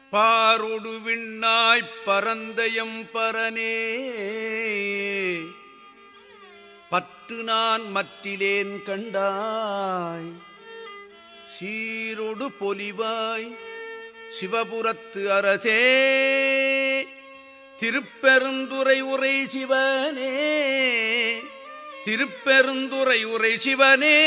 பாரொடு விண்ணாய்ப் பரந்தயம் பரனே பற்று நான் மற்றிலேன் கண்டாய் சீரொடு பொலிவாய் சிவபுரத்து அரசே திருப்பெருந்துறை உரை சிவனே திருப்பெருந்துறை உரை சிவனே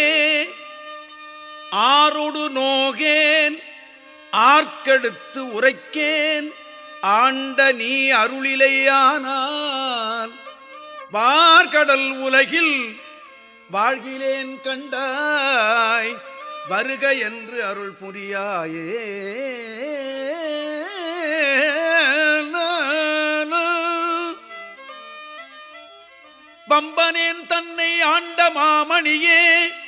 ஆரொடு நோகேன் ஆர்க்கெடுத்து உரைக்கேன் ஆண்ட நீ அருளிலையானால் வார்கடல் உலகில் வாழ்கிலேன் கண்டாய் வருக என்று அருள் புரியாயே பம்பனேன் தன்னை ஆண்ட மாமணியே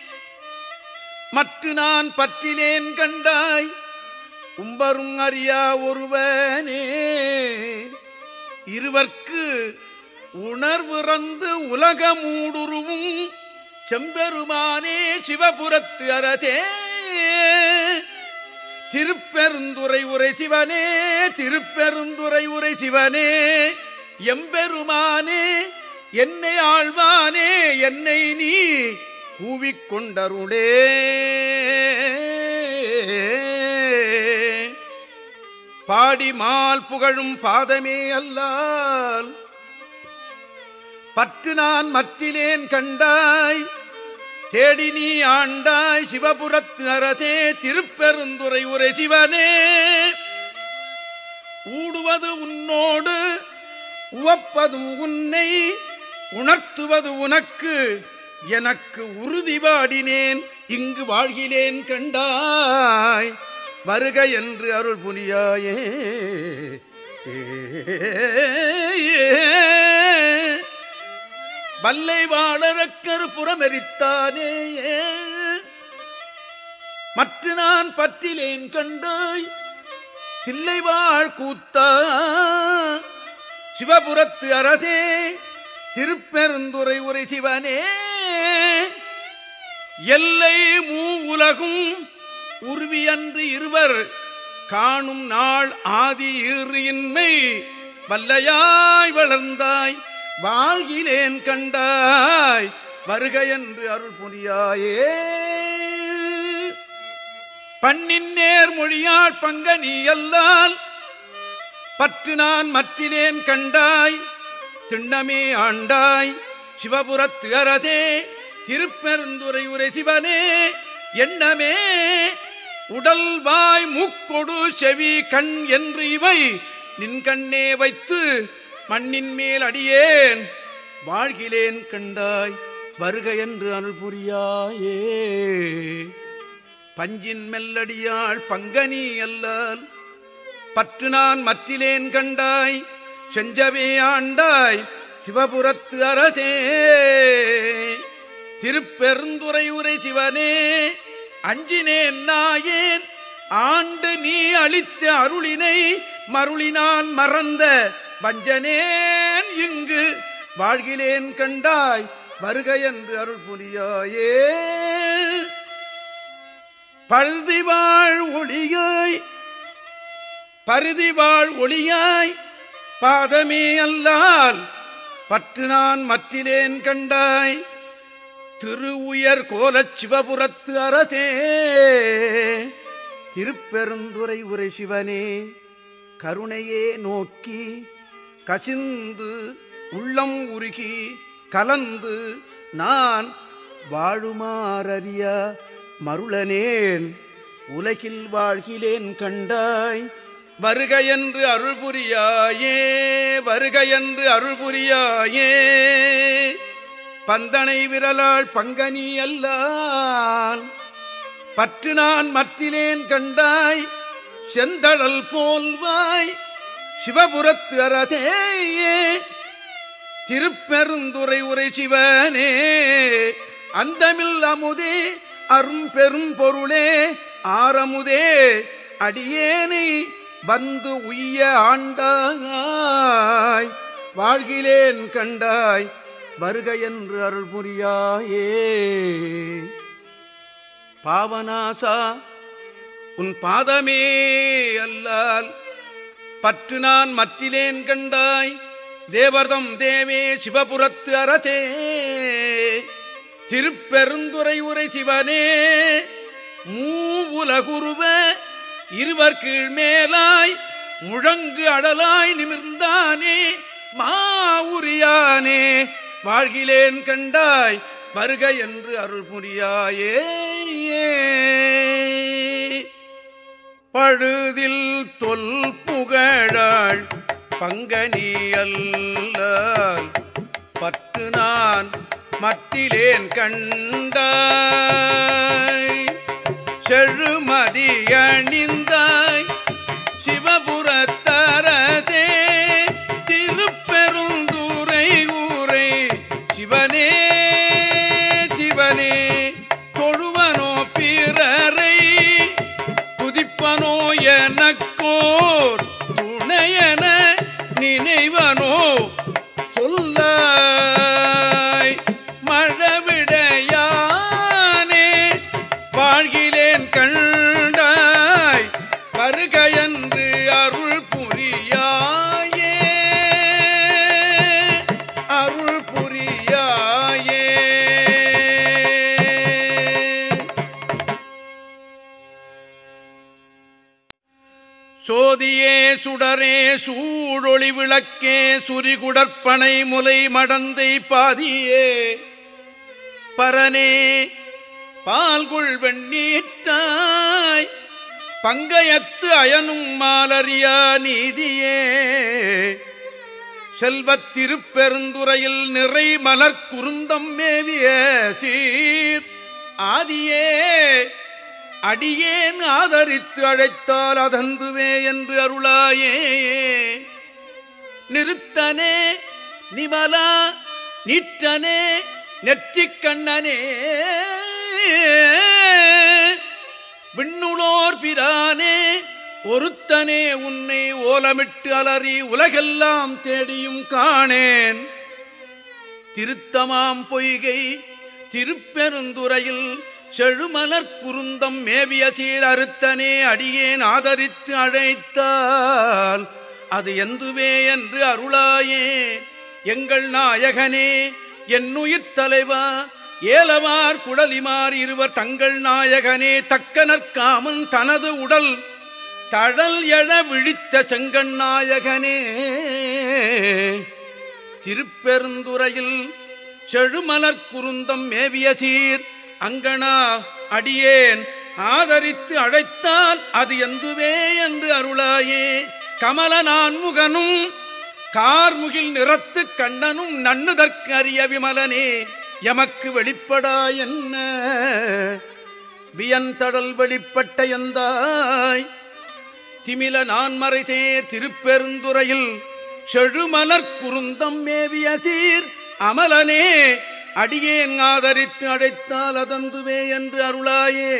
மற்ற நான் பற்றிலேன் கண்டாய் உம்பரும் அறியா ஒருவனே இருவர்க்கு உணர்வுறந்து உலகமூடுருவும் செம்பெருமானே சிவபுரத்து அரசே திருப்பெருந்துரை உரை சிவனே திருப்பெருந்துரை உரை சிவனே எம்பெருமானே என்னை ஆழ்வானே என்னை நீ கூவிக்கொண்டருளே பாடி மால் புகழும் பாதமே அல்லால் பற்று நான் மற்றிலேன் கண்டாய் தேடி நீ ஆண்டாய் சிவபுரத்து அரசே திருப்பெருந்துரை உரை சிவனே ஊடுவது உன்னோடு உவப்பதும் உன்னை உணர்த்துவது உனக்கு எனக்கு உறுதி பாடினேன் இங்கு வாழ்கிலேன் கண்டாய் வருக என்று அருள் புரியாயே வல்லை வாழறக்கரு புறமெரித்தானே மற்ற நான் பற்றிலேன் கண்டாய் தில்லை வாழ் கூத்தா சிவபுரத்து அரசே திருப்பெருந்துரை உரை சிவனே எல்லை மூ உலகும் உருவியன்று இருவர் காணும் நாள் ஆதி ஈறியின்மை வல்லையாய் வளர்ந்தாய் வாழ்கிலேன் கண்டாய் வருக என்று அருள் புரியாயே பண்ணின் நேர் மொழியாள் பங்க நீ அல்லால் பற்று நான் மற்றிலேன் கண்டாய் திண்ணமே ஆண்டாய் சிவபுரத்து அரதே திருப்பெருந்துரை உரை சிவனே எண்ணமே உடல் வாய் மூக்கொடு செவி கண் என்று இவை நின் கண்ணே வைத்து மண்ணின் மேல் அடியேன் வாழ்கிலேன் கண்டாய் வருக என்று அருள் புரியாயே பஞ்சின் மெல்லடியாள் பங்கனி அல்லால் பற்று நான் மற்றிலேன் கண்டாய் செஞ்சவே ஆண்டாய் சிவபுரத்து அரசே திருப்பெருந்துரை உரை சிவனே அஞ்சினேன் நாயேன் ஆண்டு நீ அளித்த அருளினை மருளினான் மறந்த வஞ்சனேன் இங்கு வாழ்கிலேன் கண்டாய் வருக என்று அருள் புரியாயே பருதி வாழ் ஒளியாய் பருதி வாழ் ஒளியாய் பாதமே அல்லால் பற்று நான் மற்றிலேன் கண்டாய் திரு உயர் கோலச் சிவபுரத்து அரசே திருப்பெருந்துரை உரை சிவனே கருணையே நோக்கி கசிந்து உள்ளம் உருகி கலந்து நான் வாழுமாறறிய மருளனேன் உலகில் வாழ்கிலேன் கண்டாய் வருக என்று அருள் புரியாயே வருக என்று அருள் புரியாயே பந்தனை விரலாள் பங்கனி அல்லால் பற்று நான் மற்றிலேன் கண்டாய் செந்தழல் போல்வாய் சிவபுரத்து அரதேயே திருப்பெருந்துரை உரை சிவனே அந்தமில் அமுதே அரும் பெரும் பொருளே ஆரமுதே அடியேனை வந்து உய்ய ஆண்டாய் வாழ்கிலேன் கண்டாய் வருக என்று அருள் புரியாயே பாவனாசா உன் பாதமே அல்லால் பற்று நான் மற்றிலேன் கண்டாய் தேவர்தம் தேவே சிவபுரத்து அரசே திருப்பெருந்துரை உரை சிவனே மூவுலகுருவ இருவர் கீழ் மேலாய் முழங்கு அடலாய் நிமிர்ந்தானே மாவுரியானே வாழ்கிலேன் கண்டாய் வருக என்று அருள் புரியாயே பழுதில் தொல் புகழாள் பங்கனி அல்லால் பற்று நான் மற்றிலேன் கண்டாய் செழுமதி அணிந்தாய் சிவபுரத்தரதே திருப்பெருந்துரை ஊரை சிவனே சிவனே தொழுவனோ பிறரை துதிப்பனோ எனக்கோர் துணையன நினைவனோ சொல்லாய் மழவிடையானே வாழ்கிலேன் கண்டாய் வருக என்று அருள் புரியாயே அருள் புரியாயே சோதியே சுடரே சூழொளி விளக்கே சுரிகுடற்பனை முலை மடந்தை பாதியே பரனே பால்குள் வெண்ணீட்டாய் பங்கயத்து அயனும் மாலரியா நீதியே செல்வத் திருப்பெருந்துறையில் நிறை மலர் குருந்தம் மேவிய சீர் ஆதியே அடியேன் ஆதரித்து அழைத்தால் அதந்துவே என்று அருளாயே நிறுத்தனே நிமலா நீற்றனே நெற்றிக் கண்ணனே விண்ணுளோர் பிரானே ஒருத்தனே உன்னை ஓலமிட்டு அலறி உலகெல்லாம் தேடியும் காணேன் திருத்தமாம் பொய்கை திருப்பெருந்துறையில் செழுமலர் குருந்தம் மேவிய சீர் அறுத்தனே அடியேன் ஆதரித்து அழைத்தால் அது எந்துவே என்று அருளாயே எங்கள் நாயகனே என்னுயிர் தலைவா ஏலவார் குடலிமார் இருவர் தங்கள் நாயகனே தக்கனற்காமன் தனது உடல் தழல் எழ விழித்த செங்கண் நாயகனே திருப்பெருந்துறையில் செழுமலர் குருந்தம் மேவிய சீர் அங்கனா அடியேன் ஆதரித்து அழைத்தால் அது எந்துவே என்று அருளாயே கமல நான்முகனும் கார்முகில் நிறத்து கண்ணனும் நன்னுதற்கு அறிய விமலனே எமக்கு வெளிப்படா என்ன வியந்தடல் வெளிப்பட்ட எந்தாய் திமில நான்மறைதே திருப்பெருந்துறையில் செழுமலர் குருந்தம் மேவிய சீர் அமலனே அடியேன் ஆதரித்து அழைத்தால் அதந்துவே என்று அருளாயே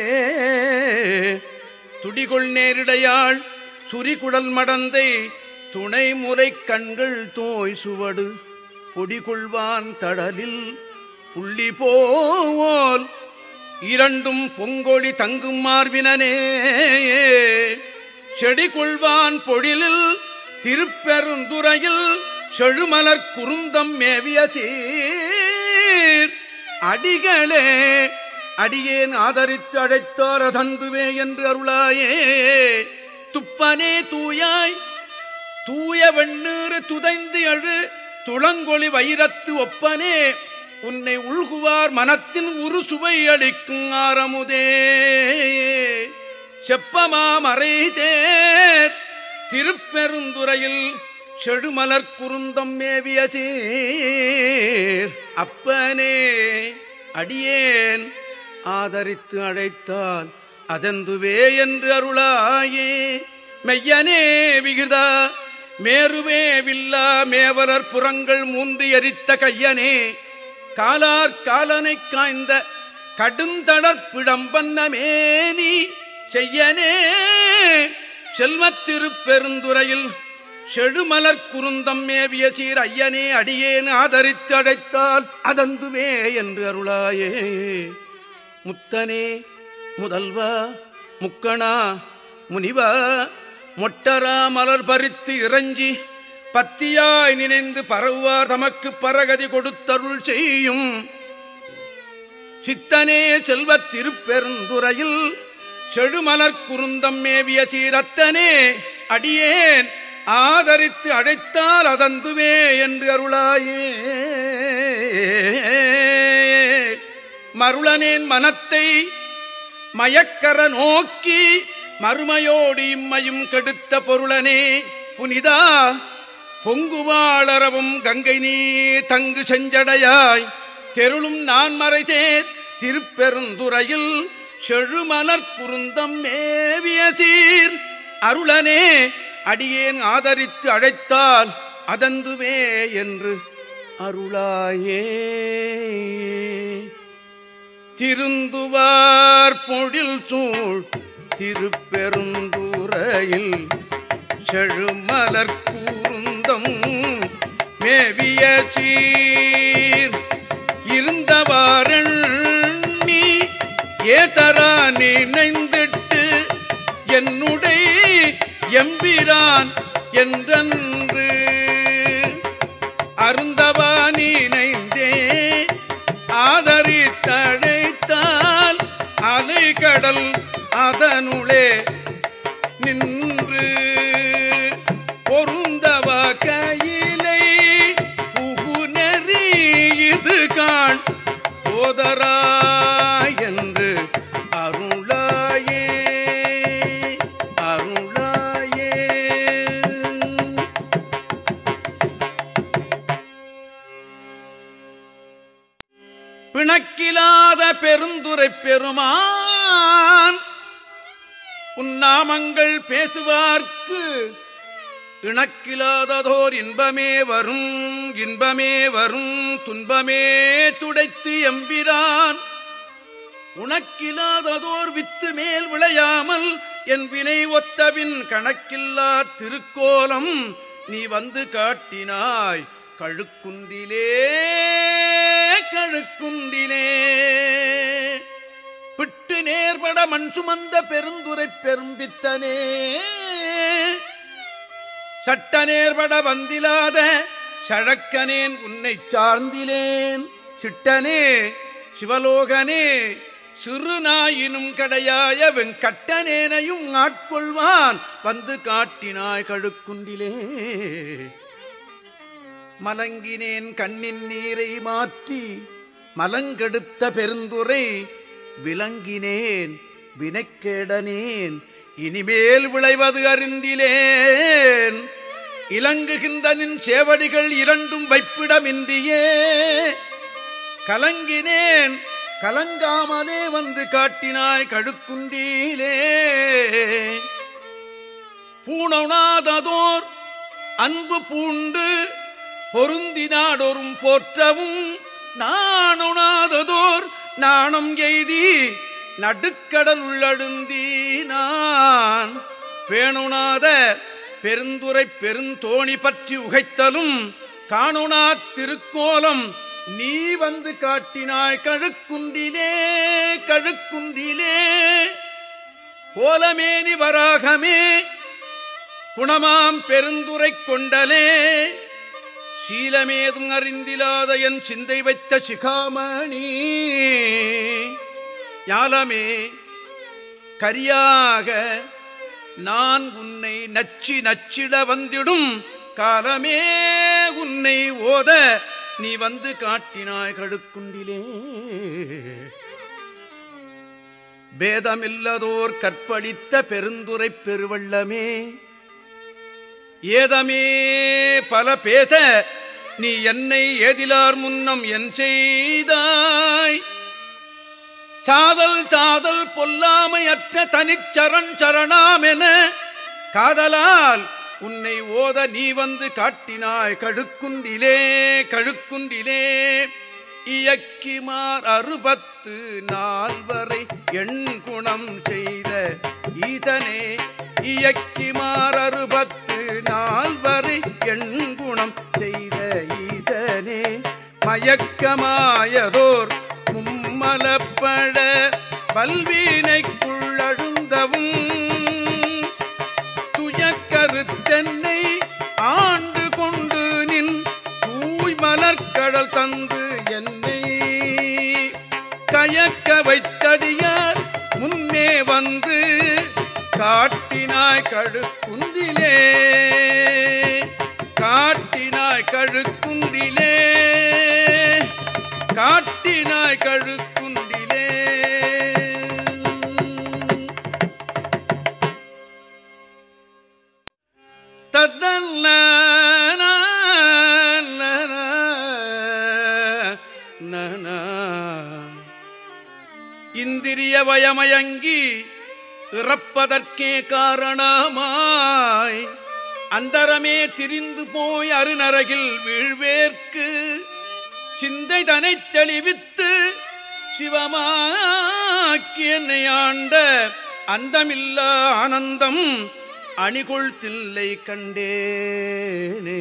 துடிகொள் நேரிடையாள் சுரிகுடல் மடந்தை துணை முறை கண்கள் தோய் சுவடு பொடிகொள்வான் தடலில் புள்ளி போல் இரண்டும் பொங்கொழி தங்கும் மார்பினனே செடி கொள்வான் பொழிலில் திருப்பெருந்துறையில் செழுமலர் குருந்தம் மேவிய சீர் அடிகளே அடியேன் ஆதரித்து அழைத்தார் தந்துவே என்று அருளாயே துப்பனே தூயாய் தூய வெண்ணீறு துதைந்து எழு துளங்கொளி வைரத்து ஒப்பனே உன்னை உள்குவார் மனத்தின் உரு சுவை அளிக்கும் ஆரமுதே செப்பமாமறை தேர் திருப்பெருந்துறையில் செடுமலர் குருந்தம் மேவிய தீர் அப்பனே அடியேன் ஆதரித்து அழைத்தால் அதந்துவே என்று அருளாயே மெய்யனே விகிதா மேருவே வில்லா மேவலர் புறங்கள் மூன்று எரித்த கையனே காலார் காலனை காய்ந்த கடுந்தடற்பிடம்பன்னமேனி செய்யனே செல்வத்திருப்பெருந்துறையில் செழுமலர் குருந்தம் மேவிய சீர் ஐயனே அடியேன் ஆதரித்து அடைத்தால் அதந்துவே என்று அருளாயே முத்தனே முதல்வா முக்கணா முனிவா மொட்டரா மலர் பறித்து இறஞ்சி பத்தியாய் நினைந்து பரவுவார் தமக்கு பரகதி கொடுத்தருள் செய்யும் சித்தனே செல்வத் திருப்பெருந்துறையில் செடுமலர் குருந்தம் மேவிய சீரத்தனே அடியேன் ஆதரித்து அழைத்தால் அதந்துவே என்று அருளாயே மருளனேன் மனத்தை மயக்கர நோக்கி மறுமையோடு இம்மையும் கெடுத்த பொருளனே புனிதா பொங்குவாளரவும் கங்கை நீ தங்கு செஞ்சடையாய் தெருளும் நான் மறைதேர் திருப்பெருந்துறையில் செழுமலர் குருந்தம் மேவிய சீர் அருளனே அடியேன் ஆதரித்து அழைத்தால் அதந்துவே என்று அருளாயே திருந்துவார் பொழில் சூழ் திருப்பெருந்துறையில் செழுமலர் கூர்ந்தம் மேவிய சீர் இருந்தவாறன் நீ ஏதரா நினைந்திட்டு என்னுடைய எம்பிரான் என்றன்று அருந்தவா நினைந்தே ஆதரித்தழைத்தால் அலை கடல் அதனுளே நின்று பொருந்தவ கையிலை புகுநெறி இது காண் போதரா என்று அருளாயே அருளாயே பிணக்கிலாத பெருந்துரை பெருமான் உன்னாமங்கள் பேசுவார்க்கு இணக்கிலாததோர் இன்பமே வரும் இன்பமே வரும் துன்பமே துடைத்து எம்பிரான் உனக்கில்லாததோர் வித்து மேல் விளையாமல் என் வினை ஒத்தவின் கணக்கில்லா திருக்கோலம் நீ வந்து காட்டினாய் கழுக்குந்திலே கழுக்குண்டிலே பிட்டு நேர்பட மண் சுமந்த பெருந்துரை பெரும்பித்தனே சட்ட நேர்பட வந்திலாத சழக்கனேன் உன்னை சார்ந்திலேன் சிட்டனே சிவலோகனே சிறு நாயினும் கடையாய வெங்கட்டனேனையும் ஆட்கொள்வான் வந்து காட்டினாய் கழுக்குண்டிலே மலங்கினேன் கண்ணின் நீரை மாற்றி மலங்கெடுத்த பெருந்துரை விலங்கினேன் வினைக்கேடனேன் இனிமேல் விளைவது அறிந்திலேன் இலங்குகின்ற நின் சேவடிகள் இரண்டும் வைப்பிடமின்றியே கலங்கினேன் கலங்காமலே வந்து காட்டினாய் கழுக்குண்டீலே பூணனாததோர் அன்பு பூண்டு பொருந்தினாடொரும் போற்றவும் நாணுணாததோர் நாணம் எய்தி நடுக்கடல் உள்ளழுந்தி நான் பேணுணாத பெருந்துரை பெருந்தோணி பற்றி உகைத்தலும் காணுணா திருக்கோலம் நீ வந்து காட்டினாய் கழுக்குண்டிலே கழுக்குண்டிலே கோலமேனி வராகமே குணமாம் பெருந்துரை கொண்டலே சீலமேதும் அறிந்திலாத என் சிந்தை வைத்த சிகாமணி ஞாலமே கரியாக நான் உன்னை நச்சி நச்சிட வந்திடும் காலமே உன்னை ஓத நீ வந்து காட்டினாய் கழுக்குண்டிலே பேதமில்லதோர் கற்பழித்த பெருந்துரை பெருவள்ளமே ஏதமே பல பேத நீ என்னை ஏதிலார் முன்னம் என் செய்தாய் சாதல் சாதல் பொல்லாமையற்ற தனிச்சரண் சரணாமென காதலால் உன்னை ஓத நீ வந்து காட்டினாய் கழுக்குண்டிலே கழுக்குண்டிலே இயக்கிமார் அறுபத்து நால்வரை எண் குணம் செய்த ஈதனே இயக்கிமார் அறுபத்து நால்வரை எண் குணம் செய்த ஈதனே மயக்கமாயதோர் மும்மலப்பட பல்வீனைக்குள்ளழுந்தவும் துய அறுத்தென்னை ஆண்டு கொண்டு நின் தூய் மலர்கடல் தந்து என்னை கயக்க வைத்தடியார் முன்னே வந்து காட்டினாய் கழுக்குந்திலே காட்டினாய் கழுக்குந்திலே காட்டினாய் கழுக்குந்திலே தத்தல்ல இந்திரிய வயமயங்கி இறப்பதற்கே காரணமாய் அந்தரமே திரிந்து போய் அருநரகில் வீழ்வேற்கு சிந்தை தனை தெளிவித்து சிவமாக்கி என்னை ஆண்ட அந்தமில்லா ஆனந்தம் அணிகொள் தில்லை கண்டேனே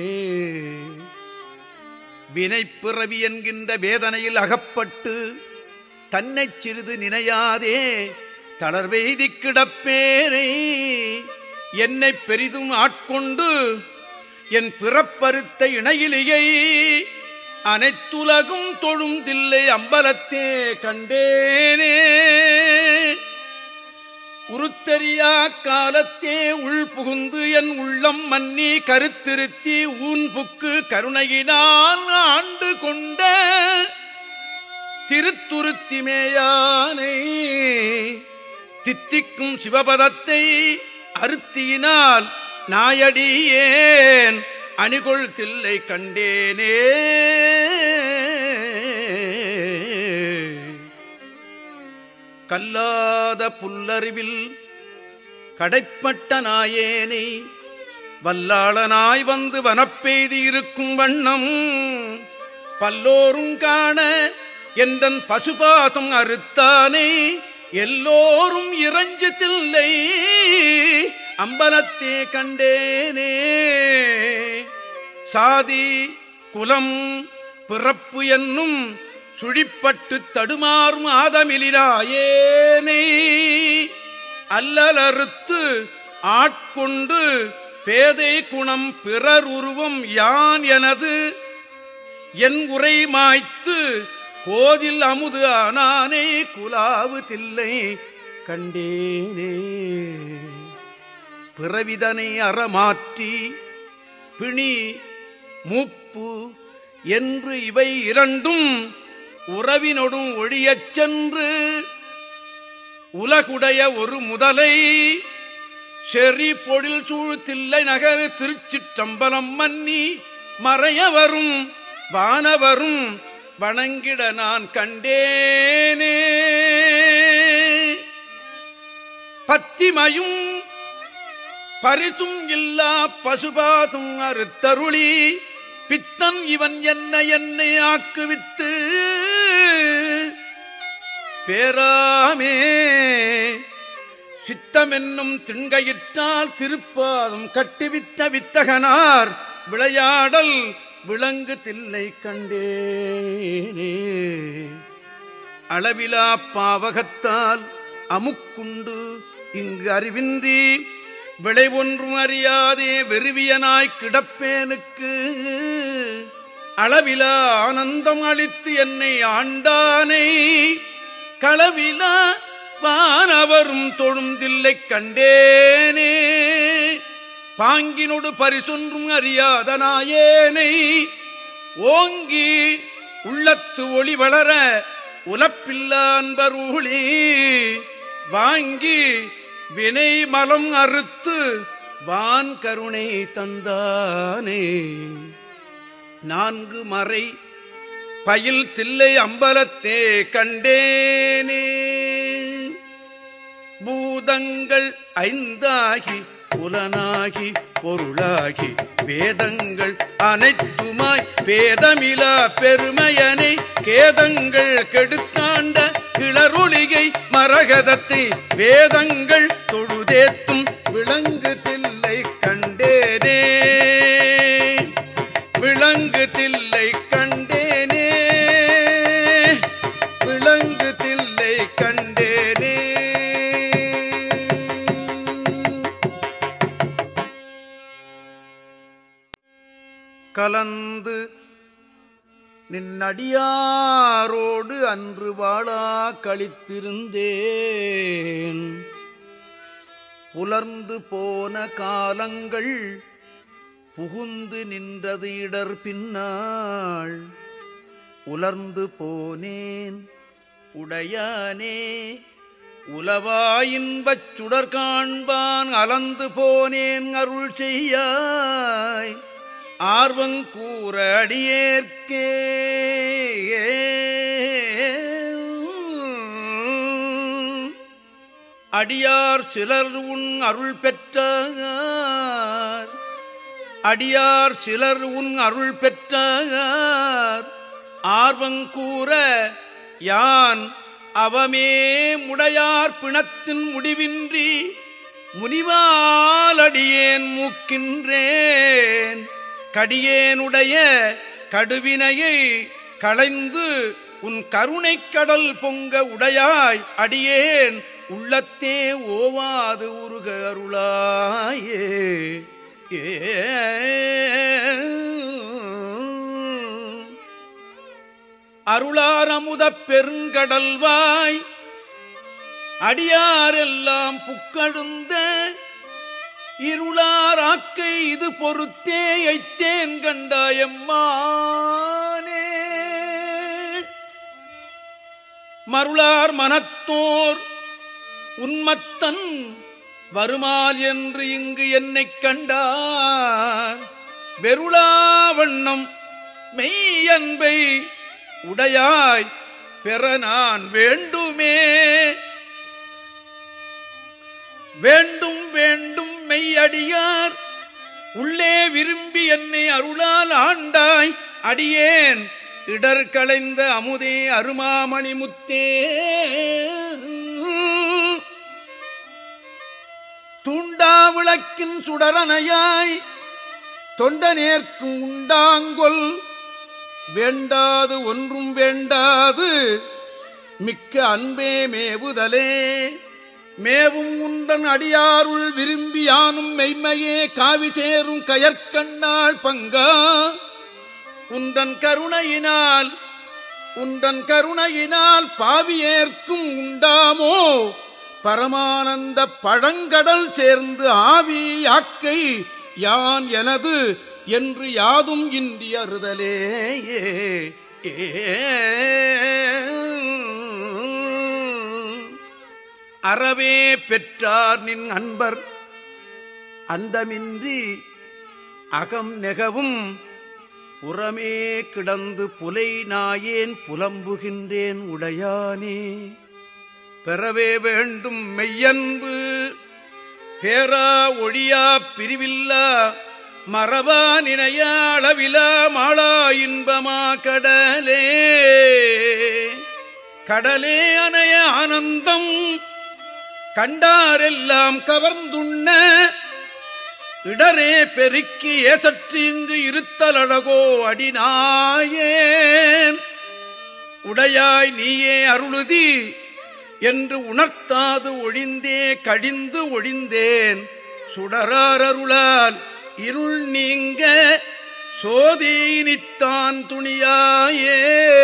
வினைப்பிறவி என்கின்ற வேதனையில் அகப்பட்டு தன்னைச் சிறிது நினையாதே தளர்வெய்தி கிடப்பேனே என்னை பெரிதும் ஆட்கொண்டு என் பிறப்பருத்த இணையிலியை அனைத்துலகும் தொழும் தில்லை அம்பலத்தே கண்டேனே உருத்தெரியா காலத்தே உள் புகுந்து என் உள்ளம் மன்னி கருத்திருத்தி ஊன் புக்கு கருணையினால் ஆண்டு கொண்ட திருத்துருத்திமேயானை தித்திக்கும் சிவபதத்தை அருத்தியினால் நாயடியேன் அணிகொள் தில்லை கண்டேனே கல்லாத புல்லறிவில் கடைப்பட்ட நாயேனை வல்லாளனாய் வந்து வனப்பெய்தி இருக்கும் வண்ணம் பல்லோரும் காண என்றன் பசுபாசம் அறுத்தானே எல்லோரும் இறஞ்சு தில்லை அம்பலத்தே கண்டேனே சாதி குலம் பிறப்பு என்னும் சுழிப்பட்டு தடுமாறும் ஆதமிலிராயேனை அல்லலறுத்து ஆட்கொண்டு பேதை குணம் பிறர் உருவம் யான் எனது என் உரை மாய்த்து கோதில் அமுது ஆனானே குலாவு தில்லை கண்டேனே பிறவிதனை அறமாற்றி பிணி மூப்பு என்று இவை இரண்டும் உறவினொடும் ஒழியச் சென்று உலகுடைய ஒரு முதலை செறி பொழில் சூழ்த்தில்லை நகர் திருச்சிற்றம்பலம் மன்னி மறையவரும் வானவரும் வணங்கிட நான் கண்டேனே பத்திமையும் பரிசும் இல்லா பசுபாதும் அறுத்தருளி பித்தன் இவன் என்ன என்னை ஆக்குவித்து பேராமே சித்தமென்னும் திண்கையிட்டால் திருப்பாதம் கட்டிவித்த வித்தகனார் விளையாடல் விலங்கு தில்லை கண்டேனே அளவிலா பாவகத்தால் அமுக்குண்டு இங்கு அறிவின்றி விளை ஒன்றும் அறியாதே வெறுவியனாய் கிடப்பேனுக்கு அளவிலா ஆனந்தம் அளித்து என்னை ஆண்டானை களவிலா வானவரும் தொழுந்தில்லை கண்டேனே பாங்கினொடு பரிசொன்றும் அறியாத நாயேனை ஓங்கி உள்ளத்து ஒளி வளர உலப்பில்லான்பருளி வாங்கி வினை மலம் அறுத்து வான் கருணை தந்தானே நான்கு மறை பயில் தில்லை அம்பலத்தே கண்டேனே பூதங்கள் ஐந்தாகி புலனாகி பொருளாகி வேதங்கள் அனைத்துமாய் பேதமிலா பெருமையனை கேதங்கள் கெடுத்தாண்ட கிளரொளிகை மரகதத்தை வேதங்கள் தொழுதேத்தும் விலங்கு தில்லை கண்டேனே விலங்கு தில்லை கண்டேனே விலங்கு தில்லை கண்டேனே கலந்து நின்னடியாரோடு அன்று வாழா கழித்திருந்தேன் புலர்ந்து போன காலங்கள் புகுந்து நின்றது இடர் பின்னாள் உலர்ந்து போனேன் உடையானே உலவாயின்பச் சுடர் காண்பான் அலந்து போனேன் அருள் செய்யாய் ஆர்வங்கூற அடியேற்கே அடியார் சிலர் உன் அருள் பெற்றார் அடியார் சிலர் உன் அருள் பெற்றார் ஆர்வங்கூற யான் அவமே முடையார் பிணத்தின் முடிவின்றி முனிவாலடியேன் மூக்கின்றேன் கடியேனுடைய கடுவினையை களைந்து உன் கருணைக் கடல் பொங்க உடையாய் அடியேன் உள்ளத்தே ஓவாது உருக அருளாயே ஏ அருளாரமுதப் பெருங்கடல்வாய் அடியாரெல்லாம் புக்கழுந்த இருளாராக்கை இது பொறுத்தே ஐத்தேன் கண்டாயம்மானே மருளார் மனத்தோர் உன்மத்தன் வருமால் என்று இங்கு என்னைக் கண்டார் வெருளாவண்ணம் மெய்யன்பை உடையாய் பெற நான் வேண்டுமே வேண்டும் வேண்டும் மெய்யடியார் உள்ளே விரும்பி என்னை அருளால் ஆண்டாய் அடியேன் இடர் களைந்த அமுதே அருமாமணி முத்தே தூண்டா விளக்கின் சுடரனையாய் தொண்ட நேர்க்கும் உண்டாங்கொல் வேண்டாது ஒன்றும் வேண்டாது மிக்க அன்பே மேவுதலே மேவும் உண்டன் அடியாருள் விரும்பி யானும் மெய்மையே காவி சேரும் கயற்கண்ணாள் பங்கா உண்டன் கருணையினால் உண்டன் கருணையினால் பாவியேற்கும் உண்டாமோ பரமானந்த பழங்கடல் சேர்ந்து ஆவி யாக்கை யான் எனது என்று யாதும் இன்றி அறுதலே அறவே பெற்றார் நின் அன்பர் அந்தமின்றி அகம் நெகவும் புறமே கிடந்து புலை நாயேன் புலம்புகின்றேன் உடையானே பெறவே வேண்டும் மெய்யன்பு பேரா ஒழியா பிரிவில்லா மரபா நினையா அளவிலா மாளா இன்பமா கடலே கடலே அணைய ஆனந்தம் கண்டாரெல்லாம் கவர்ந்துண்ண இடரே பெருக்கி ஏசற்று இங்கு இருத்தலழகோ அடினாயேன் உடையாய் நீயே அருளுதி என்று உணர்த்தாது ஒழிந்தே கடிந்து ஒழிந்தேன் சுடராரருளால் இருள் நீங்க சோதீனித்தான் துணியாயே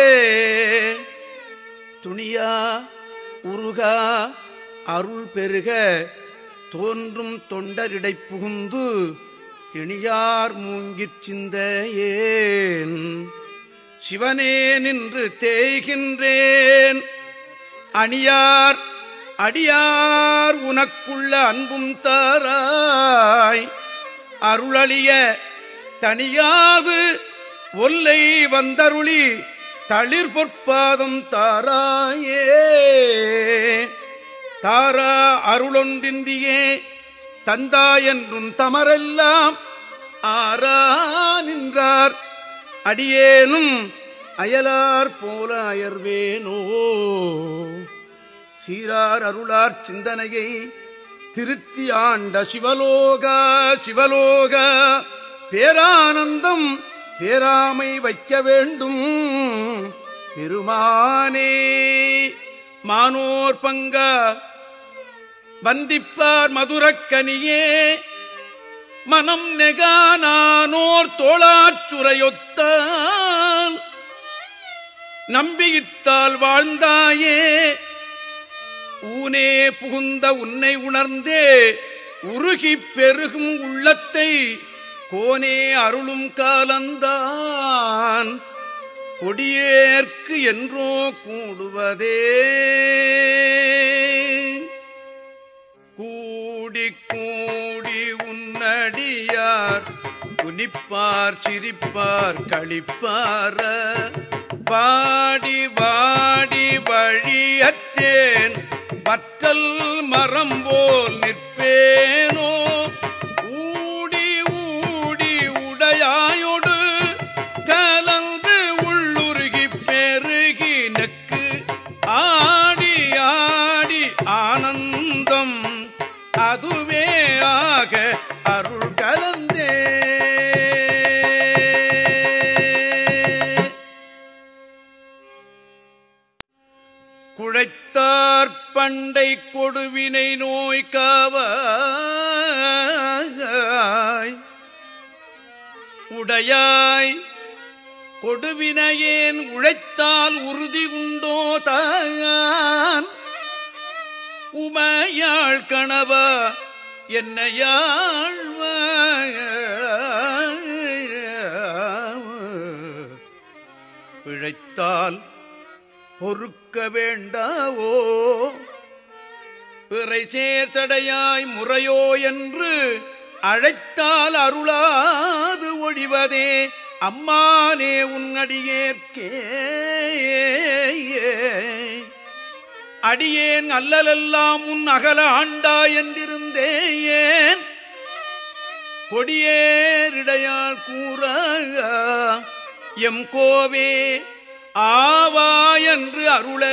துணியா உருகா அருள் பெருக தோன்றும் தொண்டரிடை புகுந்து திணியார் மூங்கிற் சிந்தையேன் சிவனே நின்று தேய்கின்றேன் அணியார் அடியார் உனக்குள்ள அன்பும் தாராய் அருளளிய தனியாது ஒல்லை வந்தருளி தளிர் பொற்பாதம் தாராயே தாரா அருளொன்றின்றியே தந்தாயன்றும் தமரெல்லாம் ஆரா நின்றார் அடியேனும் அயலார் போல அயர்வேனோ சீரார் அருளார் சிந்தனையை திருத்தி ஆண்ட சிவலோகா சிவலோகா பேரானந்தம் பேராமை வைக்க வேண்டும் பெருமானே மானோர் பங்கா வந்திப்பார் மதுரக்கனியே மனம் நெகானானோர் தோளாச்சுரையொத்தால் நம்பியித்தால் வாழ்ந்தாயே ஊனே புகுந்த உன்னை உணர்ந்தே உருகிப் பெருகும் உள்ளத்தை கோனே அருளும் காலந்தான் கொடியேற்கு என்றோ கூடுவதே கூடி கூடி உன்னடியார் குனிப்பார் சிரிப்பார் களிப்பார வாடி வாடி வழியற்றேன் வற்றல் மரம் போல் நிற்பேனோ ஊடி ஊடி உடையாயொடு கலந்து உள்ளுருகி பெருகி நெக்கு ஆடி ஆடி ஆனந்தம் அதுவே ஆக அருள் கலந்தே குழைத்தார் பண்டை கொடுவினை நோய் காவாய் உடையாய் கொடுவினையேன் உழைத்தால் உறுதி உண்டோ தான் உமையாள் கணவா என்னையாழ்வாய் பிழைத்தால் பொறுக்க வேண்டாவோ பிறை சேர்த்தடையாய் முறையோ என்று அழைத்தால் அருளாது ஒழிவதே அம்மானே உன் அடியேற்கே அடியேன் அல்லலெல்லாம் உன் அகல ஆண்டா என்றிருந்தேன் கொடியேரிடையாள் கூற எம் கோவே ஆவா என்று அருளை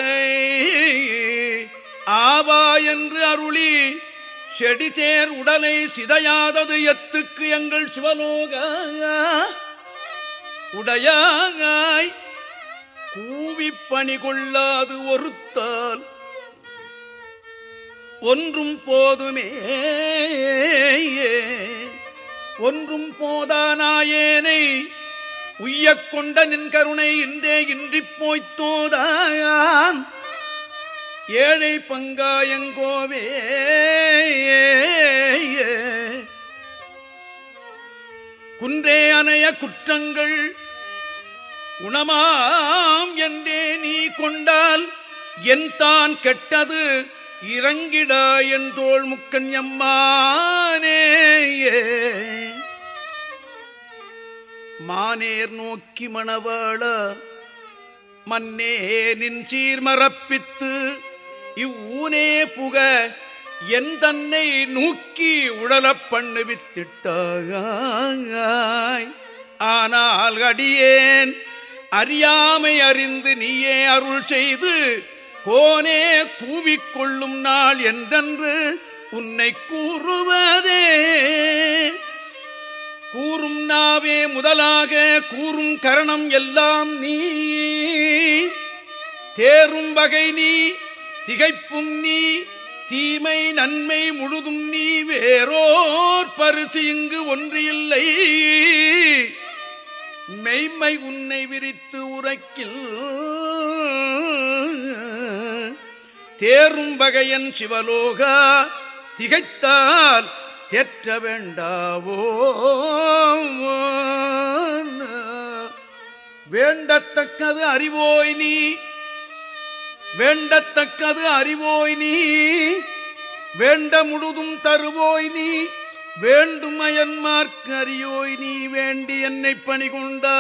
ஆவா என்று அருளி செடிசேர் உடலை சிதையாதது எத்துக்கு எங்கள் சிவலோக உடையாய் கூவிப் பணி கொள்ளாது ஒருத்தால் ஒன்றும் போதுமே ஒன்றும் போதானாயேனை உய்யக் கொண்ட நின் கருணை இன்றே இன்றிப் போய்த்தோதான் ஏழை பங்காயங்கோவே குன்றே அணைய குற்றங்கள் உணமாம் என்றே நீ கொண்டால் என் தான் கெட்டது இறங்கிடா என் தோள் முக்கன் எம்மானே மானேர் நோக்கி மணவாள மன்னே நின் சீர்மரப்பித்து இவ்வூனே புக என் தன்னை நூக்கி உடலப் பண்ணுவித்திட்டாய் ஆனால் அடியேன் அறியாமை அறிந்து நீயே அருள் செய்து கோனே கூவிக்கொள்ளும் நாள் என்றென்று உன்னை கூறுவதே கூறும் நாவே முதலாக கூறும் கரணம் எல்லாம் நீ தேரும் வகை நீ திகைப்பும் நீ தீமை நன்மை முழுதும் நீ வேறோர் பரிசு இங்கு ஒன்று இல்லை மெய்மை உன்னை விரித்து உரைக்கில் தேரும் வகையன் சிவலோகா திகைத்தால் தேற்ற வேண்டாவோ வேண்டத்தக்கது அறிவோய் நீ வேண்டத்தக்கது அறிவோய் நீ வேண்ட முழுதும் தருவோய் நீ வேண்டும் அயன்மார்க்கு அறியோய் நீ வேண்டி என்னை பணி